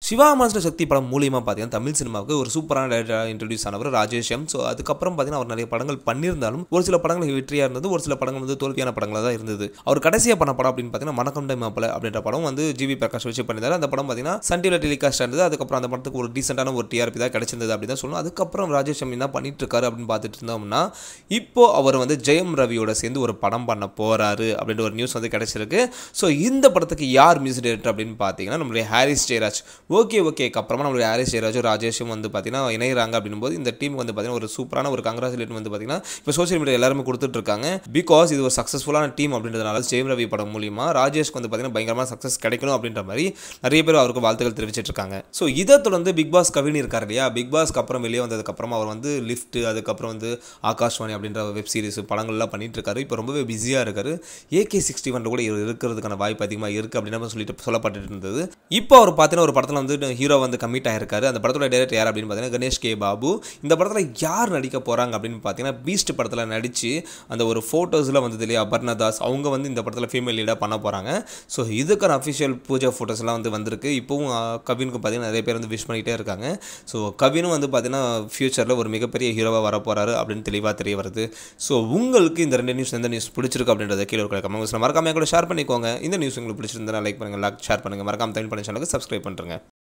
Siva master சக்தி படம் மூலியமாக பார்த்தீங்கன்னா தமிழ் சினிமாவுக்கு ஒரு சூப்பரான டேரக்டராக இன்ட்ரடியூஸ் ஆனவர் ராஜேஷ் எம் ஸோ அதுக்கப்புறம் பார்த்தீங்கன்னா அவர் நிறைய படங்கள் பண்ணியிருந்தாலும் ஒரு சில படங்கள் வெற்றியாக இருந்தது ஒரு சில படங்கள் வந்து தோல்வியான படங்களாக தான் இருந்தது அவர் கடைசியாக பண்ண படம் அப்படின்னு பார்த்தீங்கன்னா மணக்கம் டை மாப்பிள அப்படின்ற படம் வந்து ஜிவி பிரகாஷ் வச்சு பண்ணியிருந்தாரு அந்த படம் பார்த்தீங்கன்னா சன் டிவியில் டெலிகாஸ்ட் இருந்தது அதுக்கப்புறம் அந்த படத்துக்கு ஒரு டீசெண்டான ஒரு டிஆர்பி தான் கிடைச்சிருந்தது அப்படி தான் சொல்லணும் அதுக்கப்புறம் ராஜேஷ் எம் என்ன பண்ணிட்டு இருக்காரு அப்படின்னு பார்த்துட்டு இருந்தோம்னா இப்போ அவர் வந்து ஜெயம் ரவியோட சேர்ந்து ஒரு படம் பண்ண போறாரு அப்படின்ற ஒரு நியூஸ் வந்து கிடைச்சிருக்கு ஸோ இந்த படத்துக்கு யார் மியூசிக் டைரக்டர் அப்படின்னு பார்த்தீங்கன்னா நம்மளுடைய ஹாரிஸ் ஜெயராஜ் ஓகே ஓகேக்கு அப்புறமா நம்மளுடைய ஹாரிஸ் ஜெயராஜும் ராஜேஷும் வந்து பார்த்தீங்கன்னா இணைகிறாங்க அப்படின்னும் போது இந்த டீம் வந்து பார்த்தீங்கன்னா ஒரு சூப்பரான ஒரு கங்க்ராச்சுலேட் வந்து பார்த்தீங்கன்னா இப்போ சோஷியல் மீடியா எல்லாருமே கொடுத்துட்டு இருக்காங்க பிகாஸ் இது ஒரு சக்ஸஸ்ஃபுல்லான டீம் அப்படின்றதுனால ஜெயம் ரவி படம் மூலியமா ராஜேஷ்க்கு வந்து பார்த்தீங்கன்னா பயங்கரமான சக்ஸஸ் கிடைக்கணும் அப்படின்ற மாதிரி நிறைய பேர் அவருக்கு வாழ்த்துக்கள் தெரிவிச்சிட்டு இருக்காங்க ஸோ இதை தொடர்ந்து பிக் பாஸ் கவின் இருக்கார் இல்லையா பிக் பாஸ்க்கு அப்புறம் வெளியே வந்ததுக்கப்புறம் அவர் வந்து லிஃப்ட் அதுக்கப்புறம் வந்து ஆகாஷ்வாணி அப்படின்ற வெப் சீரிஸ் படங்கள்லாம் பண்ணிட்டு இருக்காரு இப்போ ரொம்பவே பிஸியாக இருக்காரு ஏகே சிக்ஸ்டி ஒன் கூட இவர் இருக்கிறதுக்கான வாய்ப்பு அதிகமாக இருக்குது அப்படின்னு நம்ம சொல்லிட்டு சொல்லப்பட்டு இருந்தது இப்போ அவர் பார்த்தீங்கன்னா ஒரு படத்தில் வந்து ஹீரோ வந்து கமிட் ஆயிருக்காரு அந்த படத்தோட டேரக்டர் யார் அப்படின்னு பார்த்தீங்கன்னா கணேஷ் கே பாபு இந்த படத்தில் யார் நடிக்க போகிறாங்க அப்படின்னு பார்த்தீங்கன்னா பீஸ்ட் படத்தில் நடித்து அந்த ஒரு ஃபோட்டோஸில் வந்தது இல்லையா அபர்ணா தாஸ் அவங்க வந்து இந்த படத்தில் ஃபீமேல் லீடாக பண்ண போகிறாங்க ஸோ இதுக்கான அஃபிஷியல் பூஜா ஃபோட்டோஸ்லாம் வந்து வந்திருக்கு இப்போவும் ஆ, கவினுக்கு பார்த்தீங்கன்னா நிறைய பேர் வந்து விஷ் பண்ணிகிட்டே இருக்காங்க ஸோ கவினும் வந்து பார்த்தீங்கன்னா ஃப்யூச்சரில் ஒரு மிகப்பெரிய ஹீரோவாக வர போகிறாரு அப்படின்னு தெளிவாக தெரிய வருது ஸோ உங்களுக்கு இந்த ரெண்டு நியூஸ் எந்த நியூஸ் பிடிச்சிருக்கு அப்படின்றத கீழே இருக்கிற கமெண்ட்ஸில் மறக்காம என் கூட ஷேர் பண்ணிக்கோங்க இந்த நியூஸ் உங்களுக்கு பிடிச்சிருந்தா லைக் பண்ணுங்கள் லைக் ஷேர் பண்ணுங்கள் மறக்காம தமிழ் பண்ண சேனலுக்கு சப்ஸ்கிரைப் பண்ணுறேங்க